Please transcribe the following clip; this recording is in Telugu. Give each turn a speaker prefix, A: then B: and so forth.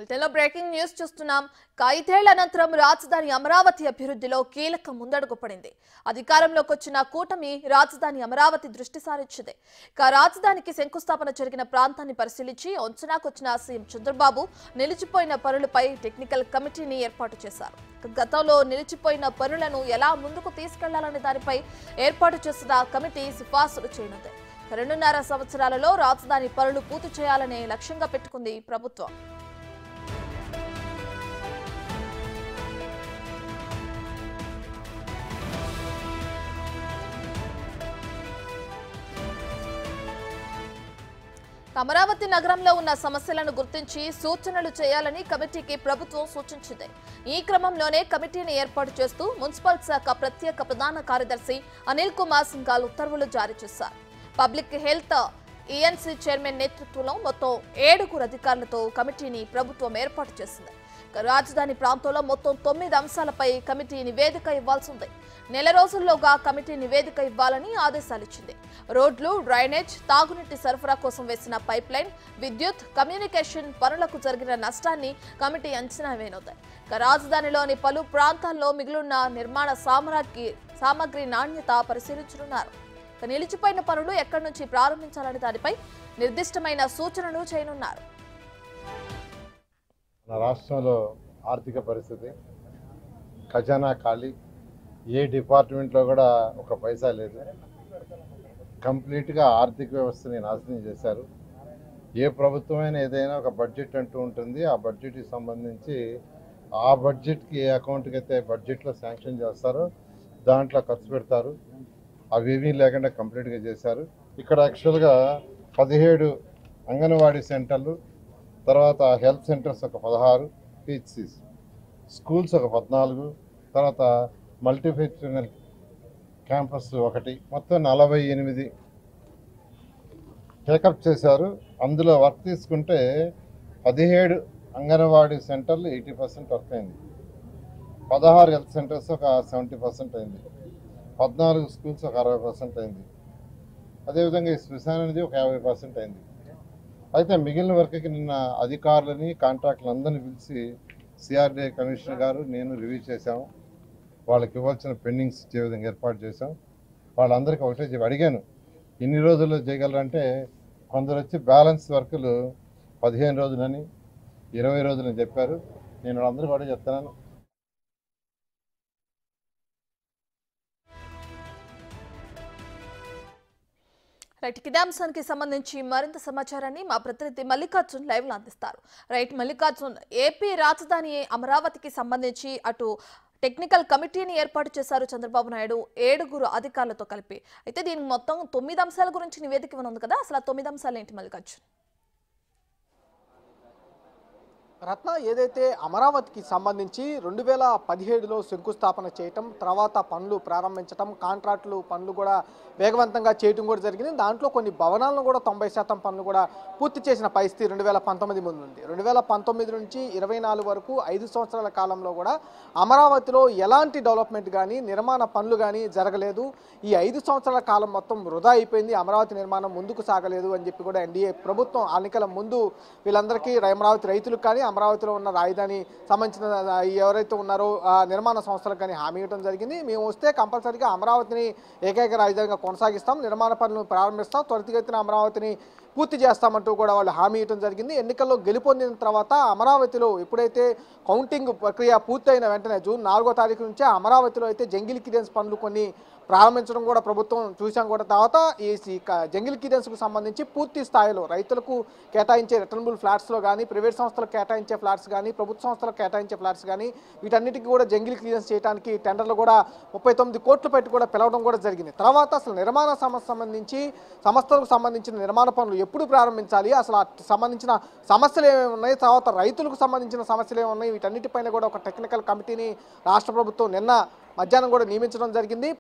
A: బులెటిన్లో బ్రేకింగ్ న్యూస్ చూస్తున్నాం ఐదేళ్ల అనంతరం రాజధాని అమరావతి అభివృద్ధిలో కీలక ముందడుగు పడింది అధికారంలోకి వచ్చిన కూటమి రాజధాని అమరావతి దృష్టి సారించింది ఇక రాజధానికి శంకుస్థాపన జరిగిన ప్రాంతాన్ని పరిశీలించి అంచనాకొచ్చిన సీఎం చంద్రబాబు నిలిచిపోయిన పనులపై టెక్నికల్ కమిటీని ఏర్పాటు చేశారు ఇక గతంలో నిలిచిపోయిన పనులను ఎలా ముందుకు తీసుకెళ్లాలనే దానిపై ఏర్పాటు చేసిన కమిటీ సిఫార్సులు చేయనుంది రెండున్నర సంవత్సరాలలో రాజధాని పనులు పూర్తి చేయాలనే లక్ష్యంగా పెట్టుకుంది ప్రభుత్వం అమరావతి నగరంలో ఉన్న సమస్యలను గుర్తించి సూచనలు చేయాలని కమిటీకి ప్రభుత్వం సూచించింది ఈ క్రమంలోనే కమిటీని ఏర్పాటు చేస్తూ మున్సిపల్ శాఖ ప్రత్యేక ప్రధాన కార్యదర్శి అనిల్ కుమార్ సింఘాల్ ఉత్తర్వులు జారీ చేశారు పబ్లిక్ హెల్త్ ఈఎన్సీ చైర్మన్ నేతృత్వంలో మొత్తం ఏడుగురు అధికారులతో కమిటీని ప్రభుత్వం ఏర్పాటు చేసింది ఇక రాజధాని ప్రాంతంలో మొత్తం తొమ్మిది అంశాలపై కమిటీ నివేదిక ఇవ్వాల్సి ఉంది నెల రోజుల్లోగా కమిటీ నివేదిక ఇవ్వాలని ఆదేశాలు ఇచ్చింది రోడ్లు డ్రైనేజ్ తాగునీటి సరఫరా కోసం వేసిన పైప్ లైన్ విద్యుత్ కమ్యూనికేషన్ పనులకు జరిగిన నష్టాన్ని కమిటీ అంచనా వేయనుంది ఇక రాజధానిలోని పలు ప్రాంతాల్లో మిగిలిన నిర్మాణ సామగ్రి సామగ్రి నాణ్యత పరిశీలించనున్నారు ఇక నిలిచిపోయిన పనులు ఎక్కడి నుంచి ప్రారంభించాలనే దానిపై నిర్దిష్టమైన సూచనలు చేయనున్నారు
B: మన రాష్ట్రంలో ఆర్థిక పరిస్థితి ఖజానా ఖాళీ ఏ డిపార్ట్మెంట్లో కూడా ఒక పైసా లేదు కంప్లీట్గా ఆర్థిక వ్యవస్థని నాశనం చేశారు ఏ ప్రభుత్వమైనా ఏదైనా ఒక బడ్జెట్ అంటూ ఉంటుంది ఆ బడ్జెట్కి సంబంధించి ఆ బడ్జెట్కి ఏ అకౌంట్కి అయితే బడ్జెట్లో శాంక్షన్ చేస్తారో దాంట్లో ఖర్చు పెడతారు అవేమీ లేకుండా కంప్లీట్గా చేశారు ఇక్కడ యాక్చువల్గా పదిహేడు అంగన్వాడీ సెంటర్లు తర్వాత హెల్త్ సెంటర్స్ ఒక పదహారు పిహెచ్సిస్ స్కూల్స్ ఒక పద్నాలుగు తర్వాత మల్టీఫెక్షనల్ క్యాంపస్ ఒకటి మొత్తం నలభై ఎనిమిది టేకప్ చేశారు అందులో వర్క్ తీసుకుంటే పదిహేడు అంగన్వాడీ సెంటర్లు ఎయిటీ పర్సెంట్ వర్క్ అయింది పదహారు హెల్త్ సెంటర్స్ ఒక సెవెంటీ పర్సెంట్ అయింది పద్నాలుగు స్కూల్స్ ఒక అరవై పర్సెంట్ అయింది అదేవిధంగా ఈ శ్మశానం అనేది ఒక యాభై పర్సెంట్ అయింది అయితే మిగిలిన వర్క్కి నిన్న అధికారులని కాంట్రాక్టులు అందరినీ పిలిచి సిఆర్డీఏ కమిషనర్ గారు నేను రివ్యూ చేశాము వాళ్ళకి ఇవ్వాల్సిన పెండింగ్స్ ఇచ్చే విధంగా ఏర్పాటు చేశాం వాళ్ళందరికీ ఒకటే చెప్పి అడిగాను ఎన్ని రోజుల్లో చేయగలరంటే కొందరు వచ్చి బ్యాలెన్స్ వర్కులు పదిహేను రోజులని ఇరవై రోజులని చెప్పారు నేను వాళ్ళందరూ కూడా చెప్తున్నాను
A: రైట్ ఇదే అంశానికి సంబంధించి మరింత సమాచారాన్ని మా ప్రతినిధి మల్లికార్జున్ లైవ్ లో అందిస్తారు రైట్ మల్లికార్జున్ ఏపీ రాజధాని అమరావతికి సంబంధించి అటు టెక్నికల్ కమిటీని ఏర్పాటు చేశారు చంద్రబాబు నాయుడు ఏడుగురు అధికారులతో కలిపి అయితే దీనికి మొత్తం తొమ్మిది అంశాల గురించి నివేదిక ఇవ్వనుంది కదా అసలు ఆ తొమ్మిది అంశాలు ఏంటి మల్లికార్జున్
C: రత్న ఏదైతే అమరావతికి సంబంధించి రెండు వేల పదిహేడులో శంకుస్థాపన చేయటం తర్వాత పనులు ప్రారంభించటం కాంట్రాక్టులు పనులు కూడా వేగవంతంగా చేయటం కూడా జరిగింది దాంట్లో కొన్ని భవనాలను కూడా తొంభై శాతం పనులు కూడా పూర్తి చేసిన పరిస్థితి రెండు వేల పంతొమ్మిది ముందు ఉంది రెండు వేల పంతొమ్మిది నుంచి ఇరవై నాలుగు వరకు ఐదు సంవత్సరాల కాలంలో కూడా అమరావతిలో ఎలాంటి డెవలప్మెంట్ కానీ నిర్మాణ పనులు కానీ జరగలేదు ఈ ఐదు సంవత్సరాల కాలం మొత్తం వృధా అయిపోయింది అమరావతి నిర్మాణం ముందుకు సాగలేదు అని చెప్పి కూడా ఎన్డీఏ ప్రభుత్వం ఎన్నికల ముందు వీళ్ళందరికీ అమరావతి రైతులకు కానీ అమరావతిలో ఉన్న రాజధాని సంబంధించిన ఆ, ఎవరైతే ఉన్నారో ఆ నిర్మాణ సంస్థలకు కానీ హామీ ఇవ్వడం జరిగింది మేము వస్తే కంపల్సరీగా అమరావతిని ఏకైక రాజధానిగా కొనసాగిస్తాం నిర్మాణ పనులను ప్రారంభిస్తాం త్వరితగతిన అమరావతిని పూర్తి చేస్తామంటూ కూడా వాళ్ళు హామీ ఇవ్వడం జరిగింది ఎన్నికల్లో గెలుపొందిన తర్వాత అమరావతిలో ఎప్పుడైతే కౌంటింగ్ ప్రక్రియ పూర్తయిన వెంటనే జూన్ నాలుగో తారీఖు నుంచే అమరావతిలో అయితే జంగిల్ క్లియరెన్స్ పనులు కొన్ని ప్రారంభించడం కూడా ప్రభుత్వం చూసాం కూడా తర్వాత ఈ ఈ క- జంగిల్ క్లియరెన్స్కు సంబంధించి పూర్తి స్థాయిలో రైతులకు కేటాయించే రిటర్నబుల్ ఫ్లాట్స్లో కానీ ప్రైవేట్ సంస్థలకు కేటాయించే ఫ్లాట్స్ కానీ ప్రభుత్వ సంస్థలకు కేటాయించే ఫ్లాట్స్ కానీ వీటన్నిటికీ కూడా జంగిల్ క్లియరెన్స్ చేయడానికి టెండర్లు కూడా ముప్పై తొమ్మిది కోట్లు పెట్టి కూడా పిలవడం కూడా జరిగింది తర్వాత అసలు నిర్మాణ సమస్య సంబంధించి సంస్థలకు సంబంధించిన నిర్మాణ పనులు ఎప్పుడు ప్రారంభించాలి అసలు ఆ సంబంధించిన సమస్యలు ఏమేమి ఉన్నాయి తర్వాత రైతులకు సంబంధించిన సమస్యలు ఏమి ఉన్నాయి వీటన్నిటిపైన కూడా ఒక టెక్నికల్ కమిటీని రాష్ట్ర ప్రభుత్వం నిన్న మధ్యాహ్నం కూడా నియమించడం జరిగింది